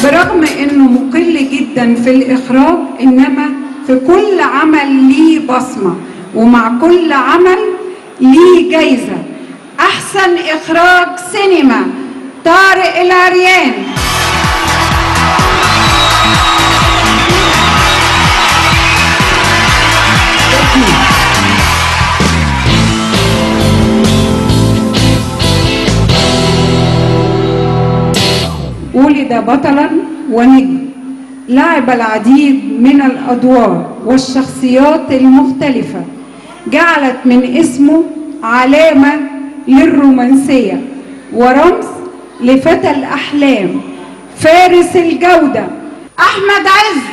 برغم انه مقل جدا في الاخراج انما في كل عمل ليه بصمه ومع كل عمل ليه جايزه احسن اخراج سينما طارق العريان ولد بطلا ونجم لعب العديد من الادوار والشخصيات المختلفه جعلت من اسمه علامه للرومانسيه ورمز لفتى الاحلام فارس الجوده احمد عز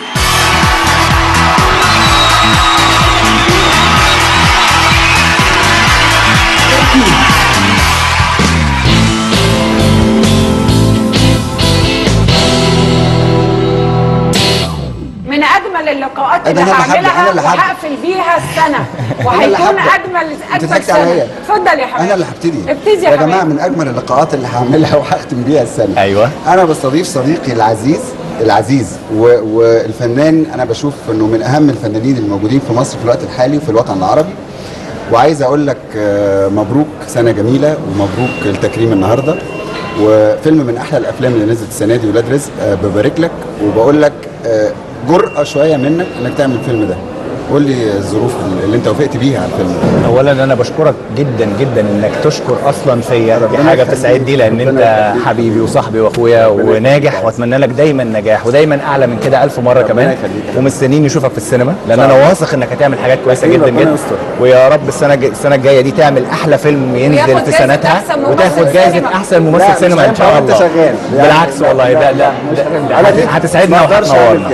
من اجمل اللقاءات أنا اللي اللي هبدأ، هعملها أنا اللي هبدأ. وهقفل بيها السنه أنا اللي وهيكون هبدأ. اجمل أنت اجمل ضحكت سنه عليا. اتفضل يا حبيبي انا اللي هبتدي ابتدي يا يا جماعه حبيبي من اجمل اللقاءات اللي هعملها وهختم بيها السنه أيوة. انا بستضيف صديقي العزيز العزيز و... والفنان انا بشوف انه من اهم الفنانين الموجودين في مصر في الوقت الحالي وفي الوطن العربي وعايز اقول لك آه، مبروك سنه جميله ومبروك التكريم النهارده وفيلم من احلى الافلام اللي نزلت السنه دي ولاد رزق آه، ببارك لك وبقول لك آه، جرأة شويه منك انك تعمل الفيلم ده قول لي الظروف اللي انت وافقت بيها على الفيلم ده اولا انا بشكرك جدا جدا انك تشكر اصلا فيا دي ربنا حاجه يخليك. بتسعدني لان ربنا انت يخليك. حبيبي وصاحبي واخويا ربنا وناجح يخليك. واتمنى لك دايما نجاح ودايما اعلى من كده الف مره كمان يخليك. ومستنيين نشوفك في السينما لان صح. انا واثق انك هتعمل حاجات كويسه أكيد، جدا ربنا جدا يستر. ويا رب السنه الج- السنه الجايه دي تعمل احلى فيلم ينزل وياخد في جايزة سنتها أحسن ممثل وتاخد جائزه سينما. احسن لا، ممثل مش سينما ان هينفع شاء وأنت الله شغال. لا، بالعكس لا، والله لا، لا لا، لا مش هعمل كده. هت- أنا دي- هتسعدنا ما أقدرش أعمل وهتنورنا كده.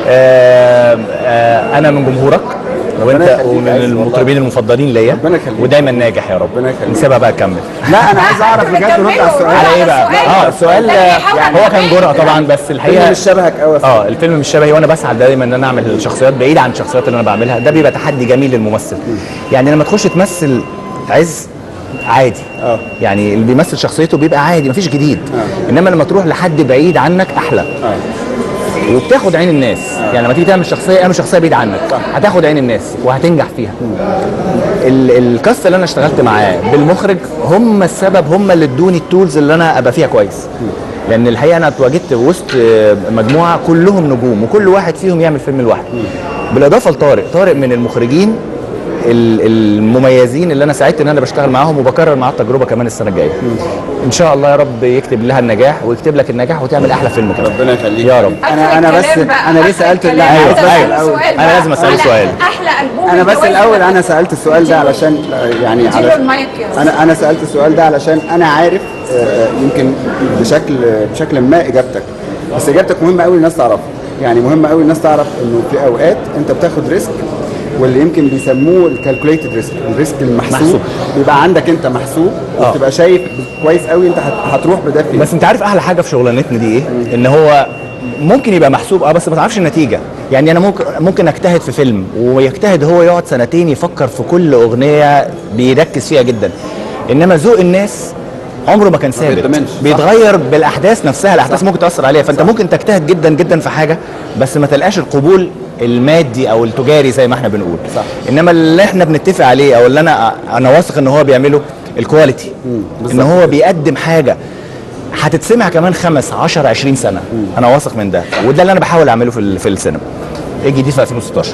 آه، آه، انا من جمهورك وانت يخليك، ومن عايز والله. المطربين المفضلين ليا ربنا يخليك. ودايما ناجح يا رب ربنا يخليك. نسيبها بقى كمل لا انا عايز اعرف بجد رد على السؤال على ايه بقى؟ سؤال. اه السؤال ده بيحاول هو كان على جرأة الفيلم. طبعا بس الفيلم الحقيقه مش شبهك قوي اه الفيلم مش شبهي وانا بسعد دايما ان انا اعمل شخصيات بعيده عن الشخصيات اللي انا بعملها ده بيبقى تحدي جميل للممثل يعني لما تخش تمثل عز عادي اه. يعني اللي بيمثل شخصيته بيبقى عادي مفيش جديد اه. انما لما تروح لحد بعيد عنك احلى اه وبتاخد عين الناس يعني لما تيجي تعمل شخصيه اعمل شخصيه بعيد عنك هتاخد عين الناس وهتنجح فيها ال- الكاست اللي انا اشتغلت معاه بالمخرج هم السبب هم اللي ادوني التولز اللي انا ابقى فيها كويس لان الحقيقه انا اتواجدت وسط آه، مجموعه كلهم نجوم وكل واحد فيهم يعمل فيلم لوحده بالاضافه لطارق طارق من المخرجين ال- المميزين اللي انا سعدت ان انا بشتغل معاهم وبكرر معاه التجربه كمان السنه الجايه ان شاء الله يا رب يكتب لها النجاح ويكتب لك النجاح وتعمل احلى فيلم كمان ربنا يخليك يا رب انا انا بس الكلام بقى، انا ليه آخر سالت لا الكلام. أنا أيوة، عايز أيوة. أسأل الأول. سؤال أنا بقى. لازم أسأله على سؤال. احلى البوم انا بس الجواز الاول ده. انا سالت السؤال ده علشان يعني اديله على المايك يا أستاذ. انا انا سالت السؤال ده علشان انا عارف آه، يمكن بشكل بشكل ما اجابتك بس اجابتك مهمه قوي الناس تعرفها يعني مهم قوي الناس تعرف انه في اوقات انت بتاخد ريسك واللي يمكن بيسموه الكالكوليتد ريسك الريسك المحسوب محسوب. بيبقى عندك انت محسوب آه. وتبقى شايف كويس قوي انت هت- هتروح بده فين بس انت عارف احلى حاجه في شغلانتنا دي ايه ان هو ممكن يبقى محسوب اه بس ما تعرفش النتيجه يعني انا ممكن ممكن اجتهد في فيلم ويجتهد هو يقعد سنتين يفكر في كل اغنيه بيركز فيها جدا انما ذوق الناس عمره ما كان ثابت بيتضمنش، صح. بيتغير بالاحداث نفسها الاحداث ممكن تاثر عليها فانت ممكن تجتهد جدا جدا في حاجه بس ما تلقاش القبول المادي او التجاري زي ما احنا بنقول صح. انما اللي احنا بنتفق عليه او اللي انا انا واثق ان هو بيعمله الكواليتي ان بالظبط هو بيقدم حاجه هتتسمع كمان خمس 10 20 سنه انا واثق من ده وده اللي انا بحاول اعمله في ال- في السينما ايه الجديد في 2016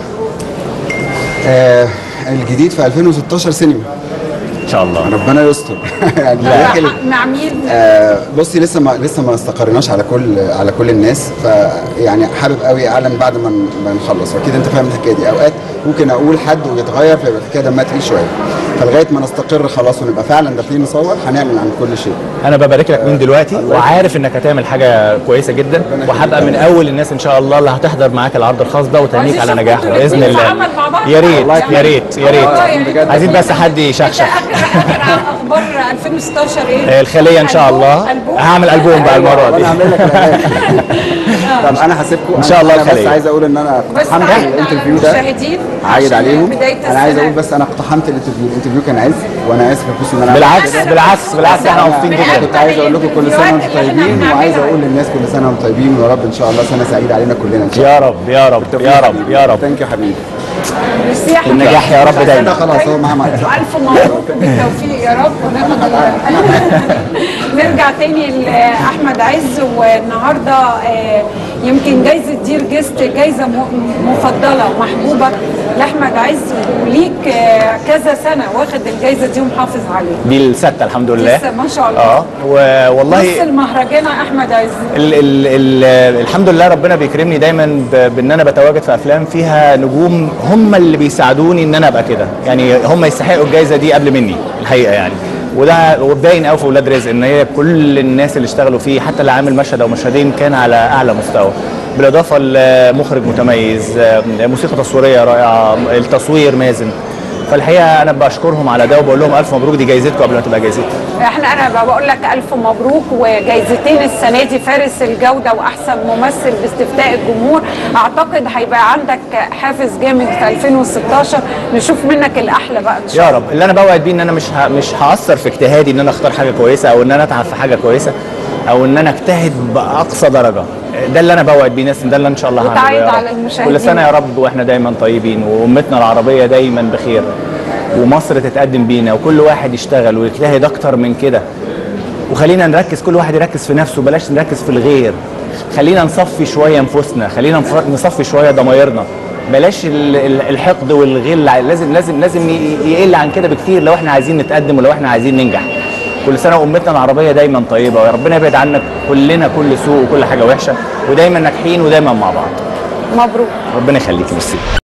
آه الجديد في 2016 سينما ان شاء الله ربنا يستر يعني داخل مع- مع مين آه بصي لسه ما لسه ما استقرناش على كل على كل الناس فيعني حابب قوي اعلن بعد ما ن- ما نخلص واكيد انت فاهم الحكايه دي اوقات ممكن اقول حد ويتغير فيبقى الحكايه دمها تقيل شويه فلغايه ما نستقر خلاص ونبقى فعلا داخلين نصور هنعلن عن كل شيء انا ببارك لك من دلوقتي وعارف انك هتعمل حاجه كويسه جدا وهبقى من اول الناس ان شاء الله اللي هتحضر معاك العرض الخاص ده وتهنيك على عايزين نجاحه نشوف باذن انتوا الله الاتنين في عمل مع بعض. يا ريت والله يا ريت يا ريت والله بجد. عايزين بس حد انت يشخشخ اخر اخر اخبار 2016 ايه؟ الخليه ان شاء الله ألبوم؟ هعمل البوم بقى المره وانا دي هعمل لك الأغاني. طب انا هسيبكم إن شاء الله انا بس الخلية. عايز اقول ان انا بس اقتحمت عايد على الانترفيو ده المشاهدين عايد عشان عليهم بداية انا عايز اقول السنة. بس انا اقتحمت الانترفيو الانترفيو كان عز وانا اسف يا فوسي ان انا بالعكس بالعكس بالعكس احنا مبسوطين أنا جدا كنت عايز اقول لكم كل سنه وانتم الفيديوهات اللي طيبين إحنا وعايز بنعملها. اقول للناس كل سنه وانتم طيبين ويا رب ان شاء الله سنه سعيده علينا كلنا ان شاء الله يا رب يا رب يا رب يا رب ثانك يو حبيبي ميرسي يا أحمد. النجاح يا رب كده دايما خلاص هو معاه معاك ألف مبروك بالتوفيق يا رب وناخد ال- نرجع تاني لأحمد عز والنهارده آه، يمكن جايزة دير جيست جايزة م- مفضلة ومحبوبة لأحمد عز وليك آه، كذا سنة واخد الجايزة دي ومحافظ عليها دي الستة الحمد لله لسه ما شاء الله اه والله نص المهرجان أحمد عز ال ال ال الحمد لله ربنا بيكرمني دايما ب- بان انا بتواجد في افلام فيها نجوم هم اللي بيساعدوني ان انا ابقى كده يعني هم يستحقوا الجائزه دي قبل مني الحقيقه يعني وده وباين قوي في ولاد رزق ان هي كل الناس اللي اشتغلوا فيه حتى اللي عامل مشهد او مشهدين كان على اعلى مستوى بالاضافه لمخرج متميز موسيقى تصويريه رائعه التصوير مازن فالحقيقه انا بشكرهم على ده وبقول لهم الف مبروك دي جايزتكم قبل ما تبقى جايزتي احنا انا بقول لك الف مبروك وجايزتين السنه دي فارس الجوده واحسن ممثل باستفتاء الجمهور اعتقد هيبقى عندك حافز جامد في 2016 نشوف منك الاحلى بقى ان شاء يا الله رب اللي انا بوعد بيه ان انا مش ه... مش هاثر في اجتهادي ان انا اختار حاجه كويسه او ان انا اتعب في حاجه كويسه او ان انا اجتهد باقصى درجه ده اللي انا بوعد بيه ناس ده اللي ان شاء الله هعمله وتعيد يا رب. على المشاهدين. كل سنه يا رب واحنا دايما طيبين وامتنا العربيه دايما بخير ومصر تتقدم بينا وكل واحد يشتغل ويجتهد اكتر من كده وخلينا نركز كل واحد يركز في نفسه بلاش نركز في الغير خلينا نصفي شويه نفوسنا خلينا نف- نصفي شويه ضمايرنا بلاش ال- ال- الحقد والغل لازم لازم لازم ي- يقل عن كده بكتير لو احنا عايزين نتقدم ولو احنا عايزين ننجح كل سنه وامتنا العربيه دايما طيبه ويا ربنا يبعد عنا كلنا كل سوء وكل حاجه وحشه ودايما ناجحين ودايما مع بعض مبروك ربنا يخليك ميرسي